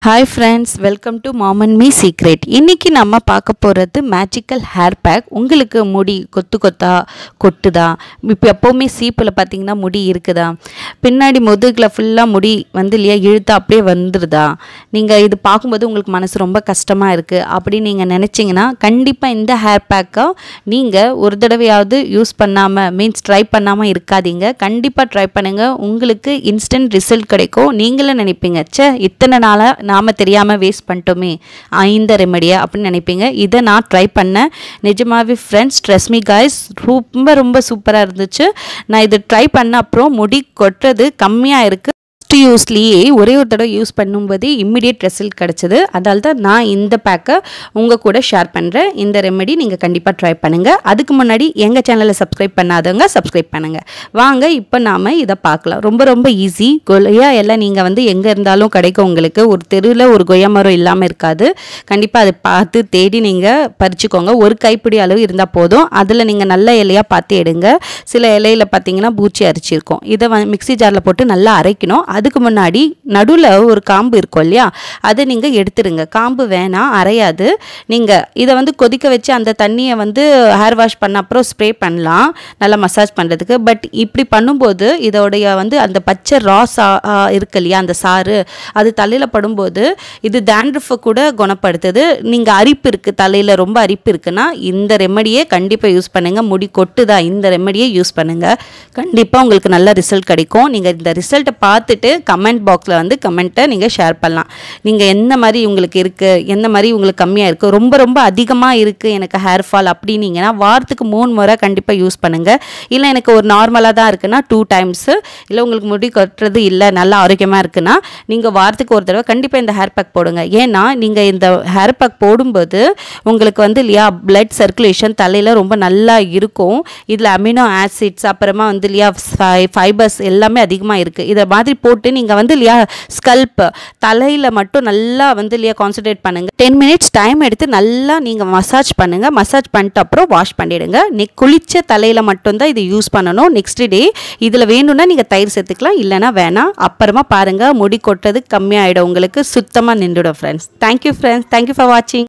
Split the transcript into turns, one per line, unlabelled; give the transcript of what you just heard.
hi friends welcome to மாமன் மீ secret இன்றைக்கி நம்ம பார்க்க போகிறது மேஜிக்கல் ஹேர் பேக் உங்களுக்கு முடி கொத்து கொத்தா கொட்டுதா இப்போ எப்போவுமே சீப்பில் பார்த்தீங்கன்னா முடி இருக்குதா பின்னாடி முதுகில் ஃபுல்லாக முடி வந்து இல்லையா இழுத்தா அப்படியே வந்துடுதா நீங்கள் இது பார்க்கும்போது உங்களுக்கு மனசு ரொம்ப கஷ்டமாக இருக்குது அப்படின்னு நீங்கள் நினச்சிங்கன்னா கண்டிப்பாக இந்த ஹேர் பேக்கை நீங்கள் ஒரு தடவையாவது யூஸ் பண்ணாமல் மீன்ஸ் ட்ரை பண்ணாமல் இருக்காதீங்க கண்டிப்பாக ட்ரை பண்ணுங்கள் உங்களுக்கு இன்ஸ்டன்ட் ரிசல்ட் கிடைக்கும் நீங்களும் நினைப்பீங்க ச்சே இத்தனை நாளாக நாம் தெரியாமல் வேஸ்ட் பண்ணிட்டோமே ஆ, இந்த ரெமெடியை அப்படின்னு நினைப்பீங்க இதை நான் ட்ரை பண்ணேன் நிஜமாவே ஃப்ரெண்ட்ஸ் ட்ரெஸ் மீ காய்ஸ் ரொம்ப ரொம்ப சூப்பராக இருந்துச்சு நான் இது ட்ரை பண்ண அப்புறம் முடி கொட்டுறது கம்மியாக இருக்குது ஃபஸ்ட் யூஸ்லேயே ஒரே ஒரு தடவை யூஸ் பண்ணும்போதே இம்மிடியட் ரிசல்ட் கிடச்சிது அதால் தான் நான் இந்த பேக்கை உங்கள் கூட ஷேர் பண்ணுறேன் இந்த ரெமெடி நீங்கள் கண்டிப்பாக ட்ரை பண்ணுங்கள் அதுக்கு முன்னாடி எங்கள் சேனலை சப்ஸ்கிரைப் பண்ணாதவங்க சப்ஸ்கிரைப் பண்ணுங்கள் வாங்க இப்போ நாம் இதை பார்க்கலாம் ரொம்ப ரொம்ப ஈஸி கொய்யா எல்லாம் நீங்கள் வந்து எங்கே இருந்தாலும் கிடைக்கும் உங்களுக்கு ஒரு தெருவில் ஒரு கொய்யா மரம் இல்லாமல் இருக்காது கண்டிப்பாக அதை பார்த்து தேடி நீங்கள் பறிச்சுக்கோங்க ஒரு கைப்பிடி அளவு இருந்தால் போதும் அதில் நீங்கள் நல்ல இலையாக பார்த்து எடுங்க சில இலையில பார்த்தீங்கன்னா பூச்சி அரிச்சிருக்கும் இதை வந்து மிக்ஸி ஜாரில் போட்டு நல்லா அரைக்கணும் அதுக்கு முன்னாடி நடுவில் ஒரு காம்பு இருக்கும் இல்லையா அதை நீங்கள் எடுத்துடுங்க காம்பு வேணாம் அரையாது நீங்கள் இதை வந்து கொதிக்க வச்சு அந்த தண்ணியை வந்து ஹேர் வாஷ் பண்ண அப்புறம் ஸ்ப்ரே பண்ணலாம் நல்லா மசாஜ் பண்ணுறதுக்கு பட் இப்படி பண்ணும்போது இதோடைய வந்து அந்த பச்சை ரா சா ஆ, இருக்கு இல்லையா அந்த சாறு அது தலையில் படும்போது இது dandruff கூட குணப்படுத்துது நீங்கள் அரிப்பு இருக்குது தலையில் ரொம்ப அரிப்பு இருக்குன்னா இந்த ரெமடியே கண்டிப்பாக யூஸ் பண்ணுங்கள் முடி கொட்டுதா இந்த ரெமடியே யூஸ் பண்ணுங்கள் கண்டிப்பாக உங்களுக்கு நல்ல ரிசல்ட் கிடைக்கும் நீங்கள் இந்த ரிசல்ட்டை பார்த்துட்டு கமெண்ட் பாக்ஸில் வந்து கமெண்ட்டை நீங்கள் ஷேர் பண்ணலாம் நீங்கள் எந்த மாதிரி உங்களுக்கு இருக்குது எந்த மாதிரி உங்களுக்கு கம்மியாக இருக்குது ரொம்ப ரொம்ப அதிகமாக இருக்குது எனக்கு ஹேர் ஃபால் அப்படின்னீங்கன்னா வாரத்துக்கு மூணு முறை கண்டிப்பாக யூஸ் பண்ணுங்கள் இல்லை எனக்கு ஒரு நார்மலாக தான் இருக்குன்னா டூ டைம்ஸு இல்லை உங்களுக்கு முடி கொட்டுறது இல்லை நல்லா ஆரோக்கியமாக இருக்குன்னா நீங்கள் வாரத்துக்கு ஒரு தடவை கண்டிப்பாக இந்த ஹேர் பேக் போடுங்க ஏன்னா நீங்கள் இந்த ஹேர் பேக் போடும்போது உங்களுக்கு வந்து இல்லையா பிளட் சர்க்குலேஷன் தலையில் ரொம்ப நல்லா இருக்கும் இதில் அமினோ ஆசிட்ஸ் அப்புறமா வந்து இல்லையா ஃபைபர்ஸ் எல்லாமே அதிகமாக இருக்குது இதை மாதிரி போட்டு நீங்கள் வந்து இல்லையா ஸ்கல்ப் தலையில் மட்டும் நல்லா வந்து இல்லையா கான்சன்ட்ரேட் பண்ணுங்கள் டென் மினிட்ஸ் டைம் எடுத்து நல்லா நீங்கள் மசாஜ் பண்ணுங்கள் மசாஜ் பண்ணிட்டு அப்புறம் வாஷ் பண்ணிவிடுங்க நீ குளிச்ச தலையில் மட்டும்தான் இது யூஸ் பண்ணணும் நெக்ஸ்ட் டே இதில் வேணும்னா நீங்கள் தயிர் சேர்த்துக்கலாம் இல்லைன்னா வேணாம் அப்புறமா பாருங்கள் முடி கொட்டது கம்மியாயிடும் உங்களுக்கு சுத்தமாக நின்றுடும் friends thank you friends thank you for வாட்சிங்